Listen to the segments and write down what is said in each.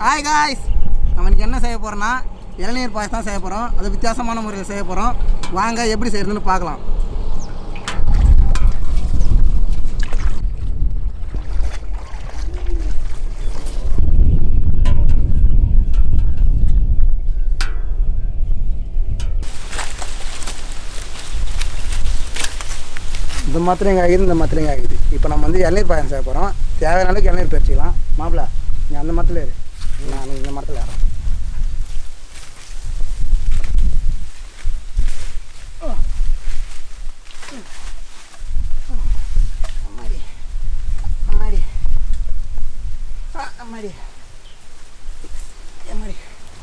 hi guys நம்ம இன்னைக்கு என்ன செய்ய போகிறோன்னா இளநீர் பாயசம் தான் செய்ய போகிறோம் அது வித்தியாசமான முறையில் செய்ய போகிறோம் வாங்க எப்படி செய்யறதுன்னு பார்க்கலாம் இந்த மாத்திரம் இங்கே ஆகுது இந்த மாத்திரம் இங்கே ஆகுது இப்போ நம்ம வந்து இளநீர் பாயசம் செய்ய போகிறோம் தேவையான அளவுக்கு இளநீர் பறிச்சிக்கலாம் மாப்பிள நீ அந்த மரத்தில் இரு நான் இந்த மரத்தில் ஏறேன் அம்மாடி அம்மாடி ஆ, அம்மாடி அம்மாடி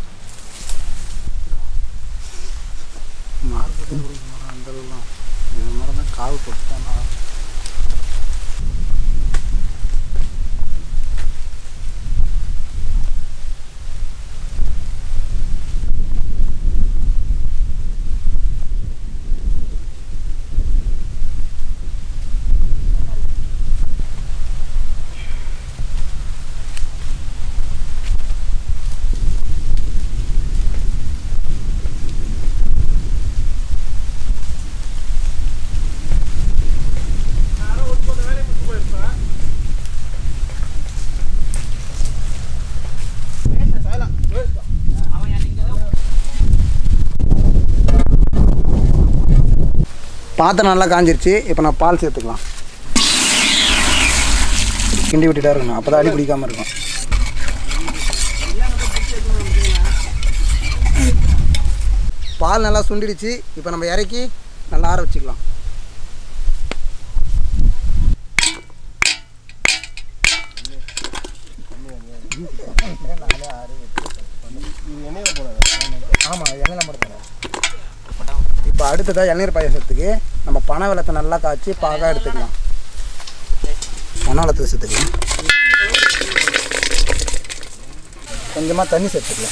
மார்க்கெட்டு மரம் அந்த அளவுலாம் இந்த மரம் தான் காவு போட்டுட்டானா பாத்திரம் நல்லா காஞ்சிருச்சு இப்போ நான் பால் சேர்த்துக்கலாம் கிண்டி விட்டுட்டா இருக்கணும் அப்போ தான் அடி பிடிக்காமல் இருக்கும் பால் நல்லா சுண்டிடுச்சு இப்போ நம்ம இறக்கி நல்லா ஆற வச்சுக்கலாம் ஆமாம் எண்ணெயில் மட்டும் இப்போ அடுத்ததாக இளநீர் பாயசத்துக்கு நம்ம பனை வெள்ளத்தை நல்லா காய்ச்சி பாகாக எடுத்துக்கலாம் பனை வெள்ளத்தை சேர்த்துக்கலாம் கொஞ்சமாக தண்ணி சேர்த்துக்கலாம்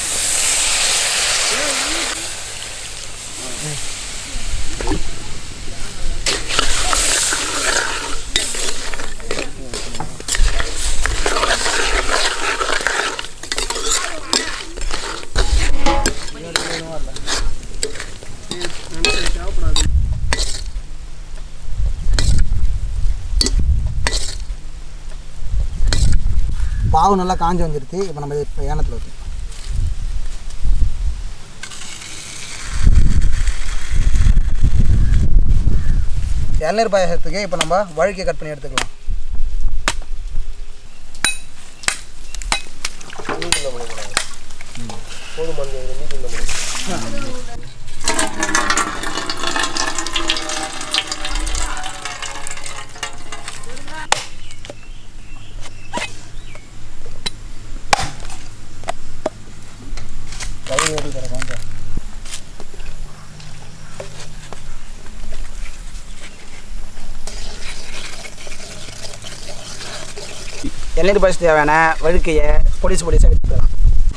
பாவு நல்லா காஞ்சி வந்துடுது இப்போ நம்ம இப்போ ஏனத்தில் ஊற்றிக்கலாம் இளநீர் பாயசத்துக்கு இப்போ நம்ம வழுக்கி கட் பண்ணி எடுத்துக்கலாம் கை ஓடி தர கொஞ்சம் இளநீர் பாயசம் தேவையான வழுக்கையை பொடிசு பொடிசாக எடுத்துக்கலாம்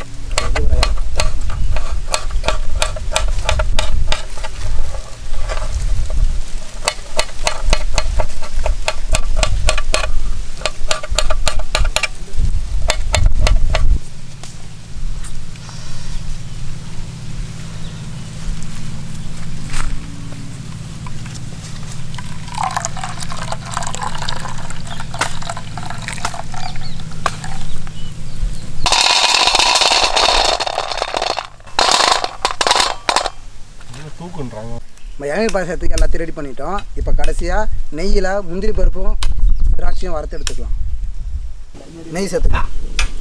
தூக்குன்றாங்க நம்ம இளநீர் பாயசத்துக்கு எல்லாத்தையும் ரெடி பண்ணிட்டோம் இப்போ கடைசியாக நெய்யில் முந்திரி பருப்பும் திராட்சையும் வறுத்து எடுத்துக்கலாம் நெய் சேர்த்துக்கலாம்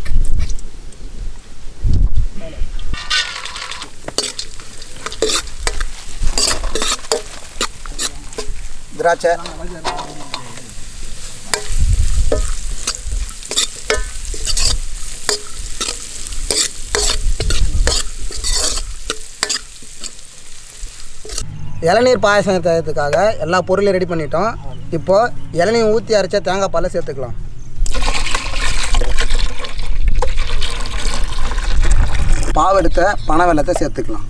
திராட்சை இளநீர் பாயசம் செய்யறதுக்காக எல்லா பொருளையும் ரெடி பண்ணிட்டோம் இப்போது இளநீர் ஊற்றி அரைச்ச தேங்காய் பாலை சேர்த்துக்கலாம் பாவெடுத்த பனை வெள்ளத்தை சேர்த்துக்கலாம்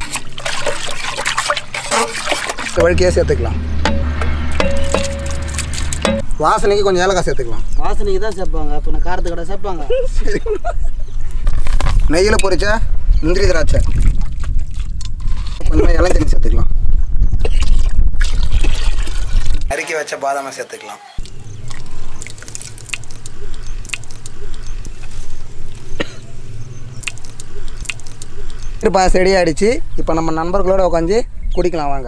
வழுக்கையே சேர்த்துக்கலாம் வாசனைக்கு கொஞ்சம் ஏலக்காய் சேர்த்துக்கலாம் வாசனைக்கு தான் சேர்ப்பாங்க இப்போ நான் காரத்து கடை சேர்ப்பாங்க நெய்யில் பொரிச்ச முந்திரி திராட்சை கொஞ்சமாக இளஞ்சனி சேர்த்துக்கலாம் நறுக்கி வச்ச பாதாமை சேர்த்துக்கலாம் பாயாசம் ரெடி ஆயிடுச்சு இப்போ நம்ம நண்பர்களோட உட்காந்து குடிக்கலாம் வாங்க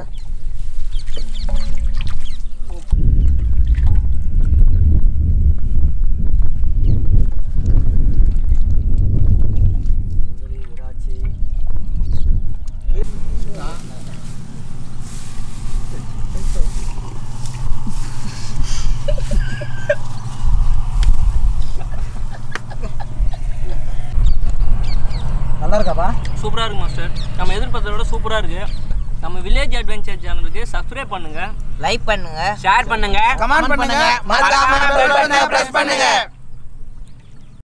நல்லா இருக்காப்பா சூப்பராக இருக்கு மாஸ்டர் நம்ம எதிர்பார்த்தத விட சூப்பராக இருக்கு நம்ம வில்லேஜ் அட்வென்ச்சர் சேனலுக்கு சப்ஸ்கிரைப் பண்ணுங்க லைக் பண்ணுங்க ஷேர் பண்ணுங்க கமெண்ட் பண்ணுங்க மறக்காம bell button-அ press பண்ணுங்க